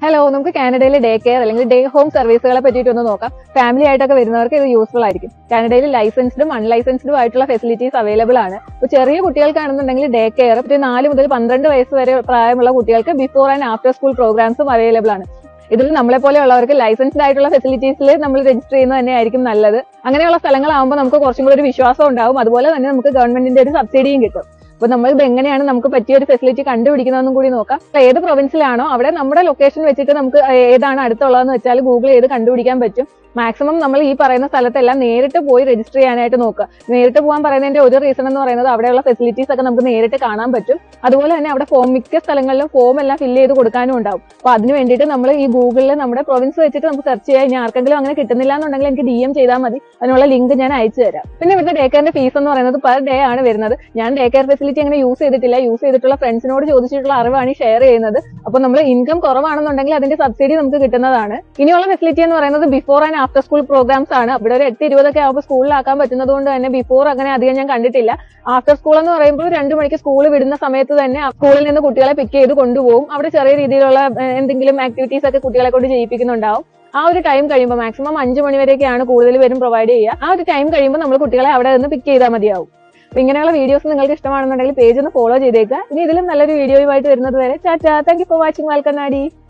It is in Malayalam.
ഹലോ നമുക്ക് കാനഡയിലെ ഡേ കെയർ അല്ലെങ്കിൽ ഡേ ഹോം സർവീസുകളെ പറ്റിയിട്ട് ഒന്ന് നോക്കാം ഫാമിലി ആയിട്ടൊക്കെ വരുന്നവർക്ക് ഇത് യൂസ്ഫുൾ ആയിരിക്കും കാനഡയിൽ ലൈസൻസ്ഡും അൺലൈസൻസ്ഡും ആയിട്ടുള്ള ഫെസിലിറ്റീസ് അവൈലബിൾ ആണ് ഇപ്പോൾ ചെറിയ കുട്ടികൾക്കാണെന്നുണ്ടെങ്കിൽ ഡേ കെയർ ഒരു നാല് മുതൽ പന്ത്രണ്ട് വയസ്സ് വരെ പ്രായമുള്ള കുട്ടികൾക്ക് ബിഫോർ ആൻഡ് ആഫ്റ്റർ സ്കൂൾ പ്രോഗ്രാംസും അവൈലബിൾ ആണ് ഇതിൽ നമ്മളെ പോലെയുള്ളവർക്ക് ലൈസൻസ്ഡ് ആയിട്ടുള്ള ഫെസിലിറ്റീസിൽ നമ്മൾ രജിസ്റ്റർ ചെയ്യുന്നത് തന്നെയായിരിക്കും നല്ലത് അങ്ങനെയുള്ള സ്ഥലങ്ങളാകുമ്പോൾ നമുക്ക് കുറച്ചും കൂടി ഒരു വിശ്വാസം ഉണ്ടാവും അതുപോലെ തന്നെ നമുക്ക് ഗവൺമെന്റിന്റെ ഒരു സബ്സിഡിയും കിട്ടും അപ്പൊ നമ്മൾ ഇത് എങ്ങനെയാണ് നമുക്ക് പറ്റിയ ഒരു ഫെസിലിറ്റി കണ്ടുപിടിക്കുന്നതെന്നും കൂടി നോക്കാം അപ്പൊ ഏത് പ്രൊവിൻസിലാണോ അവിടെ നമ്മുടെ ലൊക്കേഷൻ വെച്ചിട്ട് നമുക്ക് ഏതാണ് അടുത്തുള്ളതെന്ന് വെച്ചാൽ ഗൂഗിൾ ചെയ്ത് കണ്ടുപിടിക്കാൻ പറ്റും മാക്സിമം നമ്മൾ ഈ പറയുന്ന സ്ഥലത്തെല്ലാം നേരിട്ട് പോയി രജിസ്റ്റർ ചെയ്യാനായിട്ട് നോക്കുക നേരിട്ട് പോകാൻ പറയുന്നതിന്റെ ഒരു റീസൺ എന്ന് പറയുന്നത് അവിടെയുള്ള ഫെസിലിറ്റീസ് ഒക്കെ നമുക്ക് നേരിട്ട് കാണാൻ പറ്റും അതുപോലെ തന്നെ അവിടെ ഫോം മിക്ക സ്ഥലങ്ങളിലും ഫോം എല്ലാം ഫില്ല് ചെയ്ത് കൊടുക്കാനും ഉണ്ടാവും അപ്പൊ അതിന് വേണ്ടിയിട്ട് നമ്മൾ ഈ ഗൂഗിളിൽ നമ്മുടെ പ്രൊവിൻസ് വെച്ചിട്ട് നമുക്ക് സെർച്ച് ചെയ്യാം ഇനി ആർക്കെങ്കിലും അങ്ങനെ കിട്ടുന്നില്ല എന്നുണ്ടെങ്കിൽ എനിക്ക് ഡി എം ചെയ്താൽ മതി അതിനുള്ള ലിങ്ക് ഞാൻ അയച്ചു തരാം പിന്നെ ഇവിടുത്തെ ഡേ കെയറിന്റെ ഫീസ് എന്ന് പറയുന്നത് പെർ ഡേ ആണ് വരുന്നത് ഞാൻ ഡേ കെയർ ഫെസിലിറ്റി അങ്ങനെ യൂസ് ചെയ്തിട്ടില്ല യൂസ് ചെയ്തിട്ടുള്ള ഫ്രണ്ട്സിനോട് ചോദിച്ചിട്ടുള്ള അറിവാണ് ഈ ഷെയർ ചെയ്യുന്നത് അപ്പൊ നമ്മൾ ഇൻകം കുറവാണെന്നുണ്ടെങ്കിൽ അതിന്റെ സബ്സിഡി നമുക്ക് കിട്ടുന്നതാണ് ഇനിയുള്ള ഫെസിലിറ്റി എന്ന് പറയുന്നത് before and after school programs ആണ് ഇവിടെ ഒരു എട്ട് ഇരുപതൊക്കെ ആകുമ്പോൾ സ്കൂളിലാക്കാൻ പറ്റുന്നത് കൊണ്ട് തന്നെ ബിഫോർ അങ്ങനെ അധികം ഞാൻ കണ്ടിട്ടില്ല ആഫ്റ്റർ സ്കൂൾ എന്ന് പറയുമ്പോൾ രണ്ടു മണിക്ക് സ്കൂൾ വിടുന്ന സമയത്ത് തന്നെ സ്കൂളിൽ നിന്ന് കുട്ടികളെ പിക്ക് ചെയ്ത് കൊണ്ടുപോകും അവിടെ ചെറിയ രീതിയിലുള്ള ഏഹ്, എന്തെങ്കിലും ആക്ടിവിറ്റീസ് ഒക്കെ കുട്ടികളെ കൊണ്ട് ചെയ്യിപ്പിക്കുന്നുണ്ടാവും ആ ഒരു ടൈം കഴിയുമ്പോൾ മാക്സിമം അഞ്ചു മണി വരെയൊക്കെയാണ് കൂടുതൽ പേരും പ്രൊവൈഡ് ചെയ്യുക ആ ഒരു ടൈം കഴിയുമ്പോൾ നമ്മൾ കുട്ടികളെ അവിടെ നിന്ന് പിക്ക് ചെയ്താൽ മതിയാവും അപ്പൊ ഇങ്ങനെയുള്ള വീഡിയോസ് നിങ്ങൾക്ക് ഇഷ്ടമാണെന്നുണ്ടെങ്കിൽ പേജ് ഒന്ന് ഫോളോ ചെയ്തേക്കുക ഇനി ഇതിലും നല്ലൊരു വീഡിയോയുമായിട്ട് വരുന്നത് വരെ ചാറ്റാ താങ്ക് യു ഫോർ വാച്ചിങ് വാൽക്കണ്ണാടി